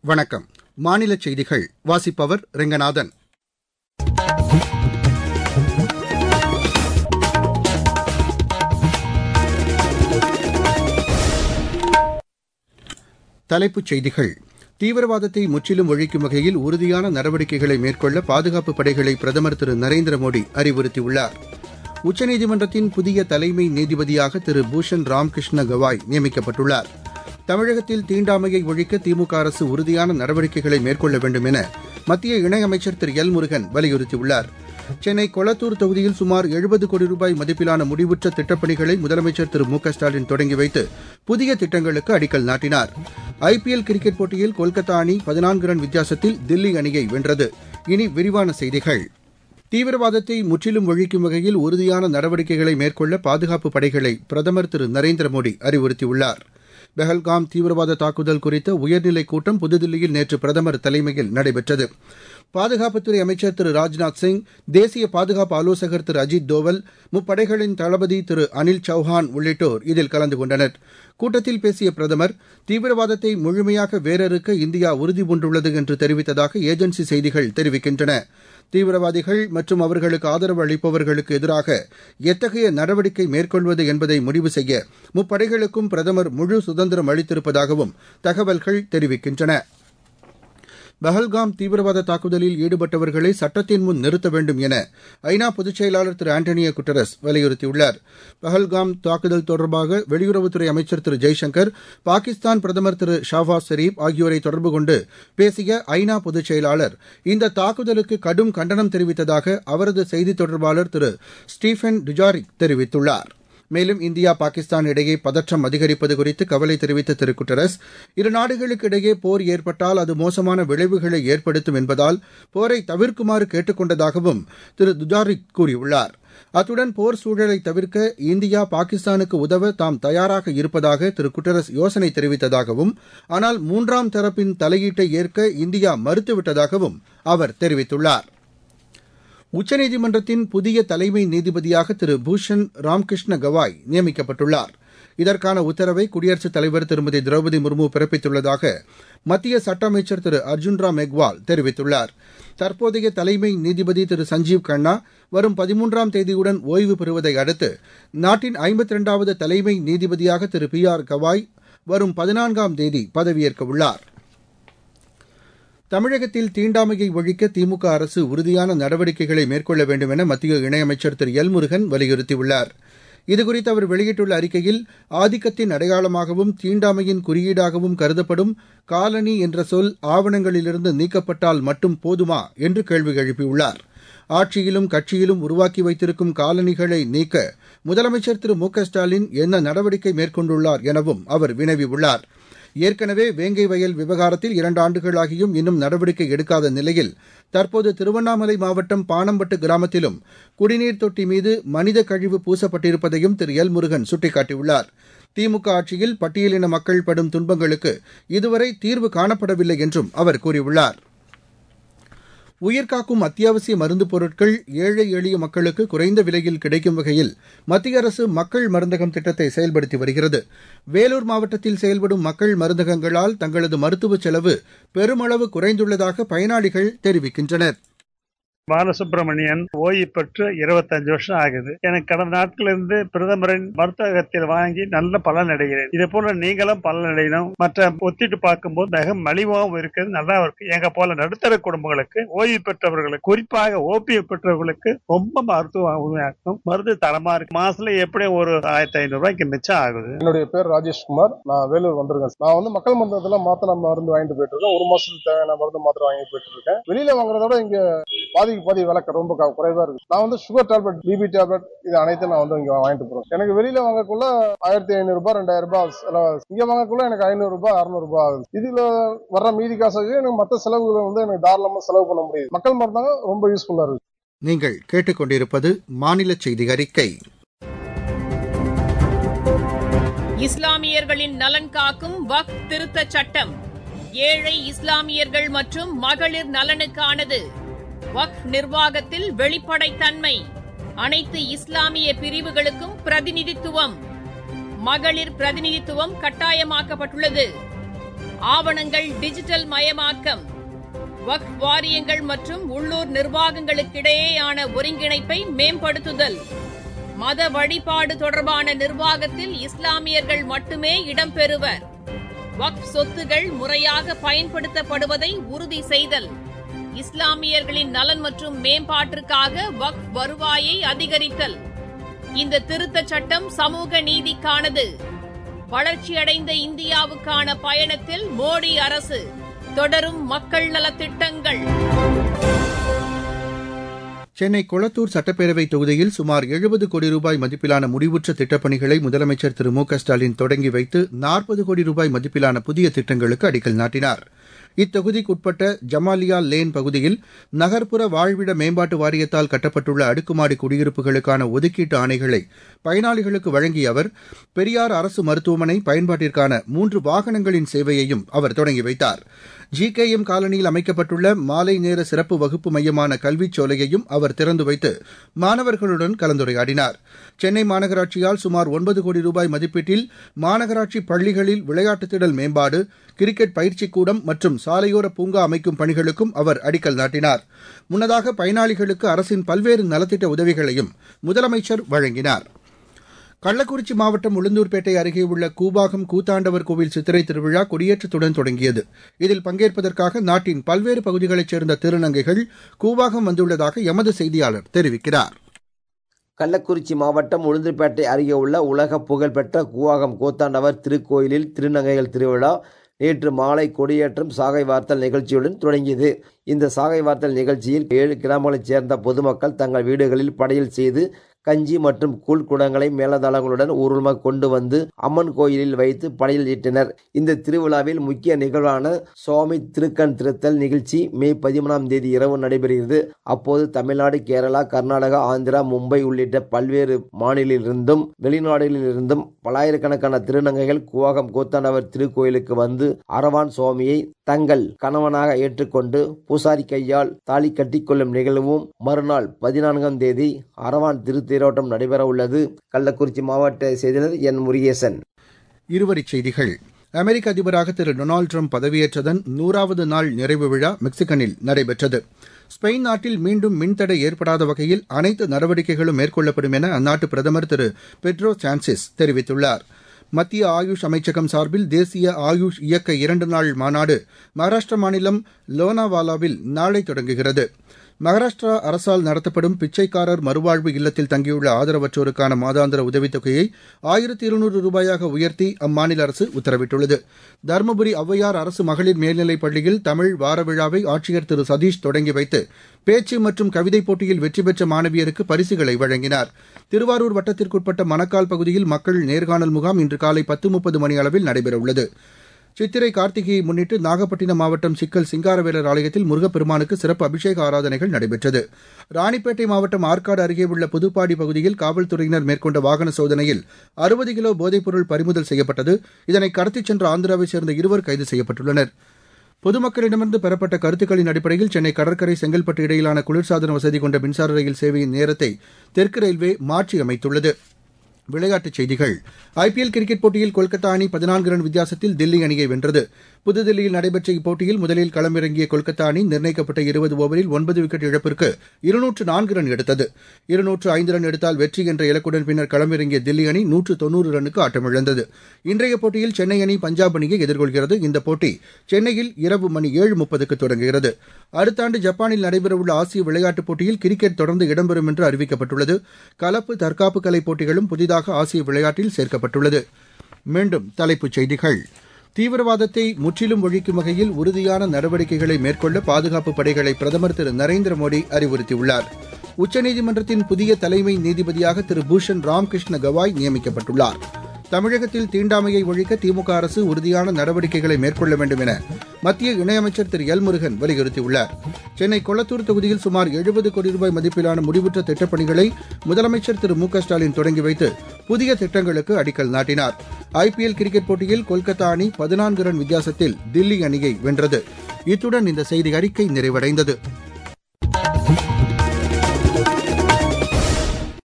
வணக்கம் மாநில செய்திகள் வாசிப்பவர் ரெங்கநாதன் தலைப்புச் செய்திகள் தீவிரவாதத்தை முற்றிலும் ஒழிக்கும் வகையில் உறுதியான நடவடிக்கைகளை மேற்கொள்ள பாதுகாப்பு படைகளை பிரதமர் திரு நரேந்திர மோடி அறிவுறுத்தியுள்ளார் உச்சநீதிமன்றத்தின் புதிய தலைமை நீதிபதியாக திரு பூஷன் ராம்கிருஷ்ண கவாய் நியமிக்கப்பட்டுள்ளார் தமிழகத்தில் தீண்டாமையை ஒழிக்க திமுக அரசு உறுதியான நடவடிக்கைகளை மேற்கொள்ள வேண்டும் என மத்திய இணையமைச்சர் திரு எல் முருகன் வலியுறுத்தியுள்ளார் சென்னை கொளத்தூர் தொகுதியில் சுமார் எழுபது கோடி ரூபாய் மதிப்பிலான முடிவுற்ற திட்டப்பணிகளை முதலமைச்சர் திரு மு க ஸ்டாலின் தொடங்கி வைத்து புதிய திட்டங்களுக்கு அடிக்கல் நாட்டினார் ஐபிஎல் கிரிக்கெட் போட்டியில் கொல்கத்தா அணி பதினான்கு ரன் வித்தியாசத்தில் தில்லி அணியை வென்றது இனி விரிவான செய்திகள் தீவிரவாதத்தை முற்றிலும் ஒழிக்கும் வகையில் உறுதியான நடவடிக்கைகளை மேற்கொள்ள பாதுகாப்பு படைகளை பிரதமர் திரு நரேந்திர மோடி அறிவுறுத்தியுள்ளார் பெஹல்காம் தீவிரவாத தாக்குதல் குறித்த உயர்நிலைக் கூட்டம் புதுதில்லியில் நேற்று பிரதமர் தலைமையில் நடைபெற்றது பாதுகாப்புத்துறை அமைச்சர் திரு ராஜ்நாத் சிங் தேசிய பாதுகாப்பு ஆலோசகர் திரு அஜித் தோவல் முப்படைகளின் தளபதி திரு அனில் சௌஹான் உள்ளிட்டோர் இதில் கலந்து கொண்டனர் கூட்டத்தில் பேசிய பிரதமர் தீவிரவாதத்தை முழுமையாக வேரறுக்க இந்தியா உறுதிபூண்டுள்ளது என்று தெரிவித்ததாக ஏஜென்சி செய்திகள் தெரிவிக்கின்றன தீவிரவாதிகள் மற்றும் அவர்களுக்கு ஆதரவு அளிப்பவர்களுக்கு எதிராக எத்தகைய நடவடிக்கை மேற்கொள்வது என்பதை முடிவு செய்ய முப்படைகளுக்கும் பிரதமர் முழு சுதந்திரம் அளித்திருப்பதாகவும் தகவல்கள் தெரிவிக்கின்றன பஹல்காம் தீவிரவாத தாக்குதலில் ஈடுபட்டவர்களை சட்டத்தின் முன் நிறுத்த வேண்டும் என ஐநா பொதுச் செயலாளர் திரு ஆண்டனியோ குட்டரஸ் வலியுறுத்தியுள்ளார் பஹல்காம் தாக்குதல் தொடர்பாக வெளியுறவுத்துறை அமைச்சர் திரு ஜெய்சங்கர் பாகிஸ்தான் பிரதமர் திரு ஷாபாஸ் ஷெரீப் ஆகியோரை தொடர்பு கொண்டு பேசிய ஐநா பொதுச் செயலாளர் இந்த தாக்குதலுக்கு கடும் கண்டனம் தெரிவித்ததாக அவரது செய்தித் தொடர்பாளர் திரு ஸ்டீஃபன் டுஜாரிக் தெரிவித்துள்ளார் மேலும் இந்தியா பாகிஸ்தான் இடையே பதற்றம் அதிகரிப்பது குறித்து கவலை தெரிவித்த திரு குட்டரஸ் இரு நாடுகளுக்கு இடையே போர் ஏற்பட்டால் அது மோசமான விளைவுகளை ஏற்படுத்தும் என்பதால் போரை தவிர்க்குமாறு கேட்டுக் கொண்டதாகவும் திரு துஜாரிக் கூறியுள்ளார் அத்துடன் போர் சூழலை தவிர்க்க இந்தியா பாகிஸ்தானுக்கு உதவ தாம் தயாராக இருப்பதாக திரு குட்டரஸ் யோசனை தெரிவித்ததாகவும் ஆனால் மூன்றாம் தரப்பின் தலையீட்டை ஏற்க இந்தியா மறுத்துவிட்டதாகவும் அவர் தெரிவித்துள்ளார் உச்சநீதிமன்றத்தின் புதிய தலைமை நீதிபதியாக திரு பூஷன் ராம்கிருஷ்ண கவாய் நியமிக்கப்பட்டுள்ளார் இதற்கான உத்தரவை குடியரசுத் தலைவர் திருமதி திரௌபதி முர்மு பிறப்பித்துள்ளதாக மத்திய சட்ட அமைச்சர் திரு அர்ஜுன் ராம் மெக்வால் தெரிவித்துள்ளார் தற்போதைய தலைமை நீதிபதி திரு சஞ்சீவ் கண்ணா வரும் பதிமூன்றாம் தேதியுடன் ஓய்வு பெறுவதை அடுத்து நாட்டின் ஐம்பத்தி இரண்டாவது தலைமை நீதிபதியாக திரு பி ஆர் கவாய் வரும் பதினான்காம் தேதி பதவியேற்க உள்ளார் தமிழகத்தில் தீண்டாமையை ஒழிக்க திமுக அரசு உறுதியான நடவடிக்கைகளை மேற்கொள்ள வேண்டும் என மத்திய இணையமைச்சர் திரு எல் முருகன் வலியுறுத்தியுள்ளார் இதுகுறித்து அவர் வெளியிட்டுள்ள அறிக்கையில் ஆதிக்கத்தின் அடையாளமாகவும் தீண்டாமையின் குறியீடாகவும் கருதப்படும் காலனி என்ற சொல் ஆவணங்களிலிருந்து நீக்கப்பட்டால் மட்டும் போதுமா என்று கேள்வி எழுப்பியுள்ளார் ஆட்சியிலும் கட்சியிலும் உருவாக்கி வைத்திருக்கும் காலனிகளை நீக்க முதலமைச்சர் திரு மு க ஸ்டாலின் என்ன நடவடிக்கை மேற்கொண்டுள்ளார் எனவும் அவர் வினவியுள்ளார் ஏற்கனவே வேங்கை வயல் விவகாரத்தில் இரண்டு ஆண்டுகளாகியும் இன்னும் நடவடிக்கை எடுக்காத நிலையில் தற்போது திருவண்ணாமலை மாவட்டம் பாணம்பட்டு கிராமத்திலும் குடிநீர் தொட்டி மீது மனித கழிவு பூசப்பட்டிருப்பதையும் திரு எல் முருகன் சுட்டிக்காட்டியுள்ளார் திமுக ஆட்சியில் பட்டியலின மக்கள் படும் துன்பங்களுக்கு இதுவரை தீர்வு காணப்படவில்லை என்றும் அவர் கூறியுள்ளார் உயிர்காக்கும் அத்தியாவசிய மருந்துப் பொருட்கள் ஏழை எளிய மக்களுக்கு குறைந்த விலையில் கிடைக்கும் வகையில் மத்திய அரசு மக்கள் மருந்தகம் திட்டத்தை செயல்படுத்தி வருகிறது வேலூர் மாவட்டத்தில் செயல்படும் மக்கள் மருந்தகங்களால் தங்களது மருத்துவ செலவு பெருமளவு குறைந்துள்ளதாக பயனாளிகள் தெரிவிக்கின்றனர் பாலசுப்ரமணியன் ஓய்வு பெற்று இருபத்தஞ்சு வருஷம் ஆகுது எனக்கு கடந்த நாட்கள் இருந்து பிரதமரின் மருத்துவகத்தில் வாங்கி நல்ல பலன் அடைகிறேன் இதே போல நீங்களும் பலன் அடையணும் மற்ற ஒத்திட்டு பார்க்கும்போது மிக மலிவாகவும் இருக்கிறது நல்லா இருக்கு எங்க போல நடுத்தர குடும்பங்களுக்கு ஓய்வு பெற்றவர்களுக்கு குறிப்பாக ஓபிஎம் பெற்றவர்களுக்கு ரொம்ப மருத்துவம் இருக்கும் மருந்து தரமா இருக்கு மாசத்துல எப்படியும் ஒரு ஆயிரத்தி ஐநூறு ரூபாய்க்கு மிச்சம் ஆகுது என்னுடைய பேர் ராஜேஷ்குமார் நான் வேலூர் வந்திருக்கேன் நான் வந்து மக்கள் மருந்தத்துல மாத்திரை மருந்து வாங்கிட்டு போயிட்டு இருக்கேன் ஒரு மாசத்துக்கு தேவையான மருந்து மாத்திரை வாங்கிட்டு போயிட்டு இருக்கேன் வெளியில வாங்குறத விட இங்க பாதிக்கு பாதி விலை ரொம்ப குறைவா இருக்கு நான் வந்து சுகர் டேப்லெட் பிபி டேப்லெட் இது அனைத்தும் நான் வந்து இங்க வாங்கிட்டு போறேன் எனக்கு வெளியில வாங்கக்குள்ள ஆயிரத்தி ஐநூறு ரூபாய் ரெண்டாயிரம் ரூபாய் செலவு இங்க வாங்கக்குள்ள எனக்கு ஐநூறு ரூபாய் அறுநூறு ரூபாய் ஆகுது இதுல வர்ற மீதி காசுக்கு எனக்கு மற்ற செலவுகளை வந்து எனக்கு தாராளமா செலவு பண்ண முடியுது மக்கள் மருந்தாங்க ரொம்ப யூஸ்ஃபுல்லா இருக்கு நீங்கள் கேட்டுக்கொண்டிருப்பது மாநில செய்தி அறிக்கை இஸ்லாமியர்களின் நலன் காக்கும் வக் திருத்த சட்டம் ஏழை இஸ்லாமியர்கள் மற்றும் மகளிர் நலனுக்கானது வக் நிர்வாகத்தில் வெளிப்படைத்தன்மை அனைத்து இஸ்லாமிய பிரிவுகளுக்கும் பிரதிநிதித்துவம் மகளிர் பிரதிநிதித்துவம் கட்டாயமாக்கப்பட்டுள்ளது ஆவணங்கள் டிஜிட்டல் மயமாக்கம் வக்ஃப் வாரியங்கள் மற்றும் உள்ளூர் நிர்வாகங்களுக்கிடையேயான ஒருங்கிணைப்பை மேம்படுத்துதல் மத வழிபாடு தொடர்பான நிர்வாகத்தில் இஸ்லாமியர்கள் மட்டுமே இடம்பெறுவர் வக்ஃப் சொத்துகள் முறையாக பயன்படுத்தப்படுவதை உறுதி செய்தல் இஸ்லாமியர்களின் நலன் மற்றும் மேம்பாட்டிற்காக வக்ஃப் வருவாயை அதிகரித்தல் இந்த திருத்தச் சட்டம் சமூக நீதிக்கானது வளர்ச்சியடைந்த இந்தியாவுக்கான பயணத்தில் மோடி அரசு தொடரும் மக்கள் நலத்திட்டங்கள் சென்னை கொளத்தூர் சட்டப்பேரவை தொகுதியில் சுமார் எழுபது கோடி ரூபாய் மதிப்பிலான முடிவுற்ற திட்டப்பணிகளை முதலமைச்சர் திரு மு க ஸ்டாலின் தொடங்கி வைத்து நாற்பது கோடி ரூபாய் மதிப்பிலான புதிய திட்டங்களுக்கு அடிக்கல் நாட்டினார் இத்தொகுதிக்குட்பட்ட ஜமாலியா லேன் பகுதியில் நகர்ப்புற வாழ்விட மேம்பாட்டு வாரியத்தால் கட்டப்பட்டுள்ள அடுக்குமாடி குடியிருப்புகளுக்கான ஒதுக்கீட்டு ஆணைகளை பயனாளிகளுக்கு வழங்கிய அவர் பெரியார் அரசு மருத்துவமனை பயன்பாட்டிற்கான மூன்று வாகனங்களின் சேவையையும் அவர் தொடங்கி வைத்தார் ஜி கே எம் காலனியில் அமைக்கப்பட்டுள்ள மாலை நேர சிறப்பு வகுப்பு மையமான கல்விச் சோலையையும் அவர் திறந்து வைத்து மாணவர்களுடன் கலந்துரையாடினார் சென்னை மாநகராட்சியால் சுமார் ஒன்பது கோடி ரூபாய் மதிப்பீட்டில் மாநகராட்சி பள்ளிகளில் விளையாட்டுத் திடல் மேம்பாடு கிரிக்கெட் பயிற்சிக் கூடம் மற்றும் சாலையோர பூங்கா அமைக்கும் பணிகளுக்கும் அவர் அடிக்கல் நாட்டினார் முன்னதாக பயனாளிகளுக்கு அரசின் பல்வேறு நலத்திட்ட உதவிகளையும் முதலமைச்சர் வழங்கினார் கள்ளக்குறிச்சி மாவட்டம் உளுந்தூர்பேட்டை அருகே உள்ள கூபாகம் கூத்தாண்டவர் கோவில் சித்திரை திருவிழா கொடியேற்றத்துடன் தொடங்கியது இதில் பங்கேற்பதற்காக நாட்டின் பல்வேறு பகுதிகளைச் சேர்ந்த திருநங்கைகள் கூபாகம் வந்துள்ளதாக எமது செய்தியாளர் தெரிவிக்கிறார் கள்ளக்குறிச்சி மாவட்டம் உளுந்தூர்பேட்டை அருகே உள்ள உலக புகழ்பெற்ற கூவாகம் கூத்தாண்டவர் திருக்கோயிலில் திருநங்கைகள் திருவிழா நேற்று மாலை கொடியேற்றம் சாகை வார்த்தல் நிகழ்ச்சியுடன் தொடங்கியது இந்த சாகை வார்த்தல் நிகழ்ச்சியில் ஏழு கிராமங்களைச் சேர்ந்த பொதுமக்கள் தங்கள் வீடுகளில் படையல் செய்து கஞ்சி மற்றும் கூழ் குடங்களை மேலதளங்களுடன் ஊர்வலமாக கொண்டு வந்து அம்மன் கோயிலில் வைத்து படையல் ஈட்டினர் இந்த திருவிழாவில் முக்கிய நிகழ்வான சுவாமி திருக்கண் திருத்தல் நிகழ்ச்சி மே பதிமூணாம் தேதி இரவு நடைபெறுகிறது அப்போது தமிழ்நாடு கேரளா கர்நாடகா ஆந்திரா மும்பை உள்ளிட்ட பல்வேறு மாநிலிருந்தும் வெளிநாடுகளிலிருந்தும் பல்லாயிரக்கணக்கான திருநங்கைகள் குவாகம் கூத்தாண்டவர் திருக்கோயிலுக்கு வந்து அரவான் சுவாமியை தங்கள் கணவனாக ஏற்றுக்கொண்டு பூசாரி கையால் தாலி கட்டிக்கொள்ளும் நிகழ்வும் மறுநாள் பதினான்காம் தேதி அரவான் திருத்தேரோட்டம் நடைபெற உள்ளது கள்ளக்குறிச்சி மாவட்ட செய்தியாளர் என் முருகேசன் இருவரிச் செய்திகள் அமெரிக்க அதிபராக திரு டொனால்டு ட்ரம்ப் பதவியேற்றதன் நூறாவது நாள் நிறைவு விழா மெக்சிகனில் நடைபெற்றது ஸ்பெயின் நாட்டில் மீண்டும் மின்தடை ஏற்படாத வகையில் அனைத்து நடவடிக்கைகளும் மேற்கொள்ளப்படும் என அந்நாட்டு பிரதமர் திரு பெட்ரோ சான்சிஸ் தெரிவித்துள்ளார் மத்திய ஆயுஷ் அமைச்சகம் சார்பில் தேசிய ஆயுஷ் இயக்க இரண்டு நாள் மாநாடு மகாராஷ்டிரா மாநிலம் லோனாவாலாவில் நாளை தொடங்குகிறது மகாராஷ்டிரா அரசால் நடத்தப்படும் பிச்சைக்காரர் மறுவாழ்வு இல்லத்தில் தங்கியுள்ள ஆதரவற்றோருக்கான மாதாந்திர உதவித்தொகையை ஆயிரத்தி இருநூறு ரூபாயாக உயர்த்தி அம்மாநில அரசு உத்தரவிட்டுள்ளது தருமபுரி ஔவையார் அரசு மகளிர் மேல்நிலைப் பள்ளியில் தமிழ் வார விழாவை ஆட்சியர் திரு சதீஷ் தொடங்கி வைத்து பேச்சு மற்றும் கவிதைப் போட்டியில் வெற்றி பெற்ற மாணவியருக்கு பரிசுகளை வழங்கினார் திருவாரூர் வட்டத்திற்குட்பட்ட மணக்கால் பகுதியில் மக்கள் நேர்காணல் முகாம் இன்று காலை பத்து முப்பது மணி அளவில் நடைபெறவுள்ளது சித்திரை கார்த்திகையை முன்னிட்டு நாகப்பட்டினம் மாவட்டம் சிக்கல் சிங்காரவேலர் ஆலயத்தில் முருகப்பெருமானுக்கு சிறப்பு அபிஷேக ஆராதனைகள் நடைபெற்றது ராணிப்பேட்டை மாவட்டம் ஆற்காடு அருகே உள்ள புதுப்பாடி பகுதியில் காவல்துறையினர் மேற்கொண்ட வாகன சோதனையில் அறுபது கிலோ போதைப்பொருள் பறிமுதல் செய்யப்பட்டது இதனை கடத்திச் சென்ற ஆந்திராவைச் சேர்ந்த இருவர் கைது செய்யப்பட்டுள்ளனர் பொதுமக்களிடமிருந்து பெறப்பட்ட கருத்துக்களின் அடிப்படையில் சென்னை கடற்கரை செங்கல்பட்டு இடையிலான குளிர்சாதன வசதி கொண்ட மின்சார ரயில் சேவையின் நேரத்தை தெற்கு ரயில்வே மாற்றியமைத்துள்ளது விளையாட்டுச் செய்திகள் ஐபிஎல் கிரிக்கெட் போட்டியில் கொல்கத்தா அணி பதினான்கு ரன் வித்தியாசத்தில் தில்லி அணியை வென்றது புதுதில்லியில் நடைபெற்ற இப்போட்டியில் முதலில் களமிறங்கிய கொல்கத்தா அணி நிர்ணயிக்கப்பட்ட இருபது ஓவரில் ஒன்பது விக்கெட் இழப்பிற்கு இருநூற்று நான்கு ரன் எடுத்தது இருநூற்று ஐந்து ரன் எடுத்தால் வெற்றி என்ற இலக்குடன் பின்னர் களமிறங்கிய தில்லி அணி நூற்று தொன்னூறு ரன்னுக்கு ஆட்டமிழந்தது இன்றைய போட்டியில் சென்னை அணி பஞ்சாப் அணியை எதிர்கொள்கிறது இந்த போட்டி சென்னையில் இரவு மணி ஏழு முப்பதுக்கு தொடங்குகிறது அடுத்த ஆண்டு ஜப்பானில் நடைபெறவுள்ள ஆசிய விளையாட்டுப் போட்டியில் கிரிக்கெட் தொடர்ந்து இடம்பெறும் என்று அறிவிக்கப்பட்டுள்ளது கலப்பு தற்காப்பு கலை போட்டிகளும் புதிதாக ஆசிய விளையாட்டில் சேர்க்கப்பட்டுள்ளது மீண்டும் தலைப்புச் செய்திகள் தீவிரவாதத்தை முற்றிலும் ஒழிக்கும் வகையில் உறுதியான நடவடிக்கைகளை மேற்கொள்ள பாதுகாப்பு படைகளை பிரதமர் திரு நரேந்திர மோடி அறிவுறுத்தியுள்ளார் உச்சநீதிமன்றத்தின் புதிய தலைமை நீதிபதியாக திரு பூஷன் ராம்கிருஷ்ண கவாய் நியமிக்கப்பட்டுள்ளார் தமிழகத்தில் தீண்டாமையை ஒழிக்க திமுக அரசு உறுதியான நடவடிக்கைகளை மேற்கொள்ள வேண்டும் என மத்திய இணையமைச்சர் திரு எல் முருகன் வலியுறுத்தியுள்ளார் சென்னை கொளத்தூர் தொகுதியில் சுமார் எழுபது கோடி ரூபாய் மதிப்பிலான முடிவுற்ற திட்டப்பணிகளை முதலமைச்சர் திரு மு க ஸ்டாலின் தொடங்கி வைத்து புதிய திட்டங்களுக்கு அடிக்கல் நாட்டினார் ஐபிஎல் கிரிக்கெட் போட்டியில் கொல்கத்தா அணி பதினான்கு ரன் வித்தியாசத்தில் தில்லி அணியை வென்றது இத்துடன் இந்த செய்தி அறிக்கை நிறைவடைந்தது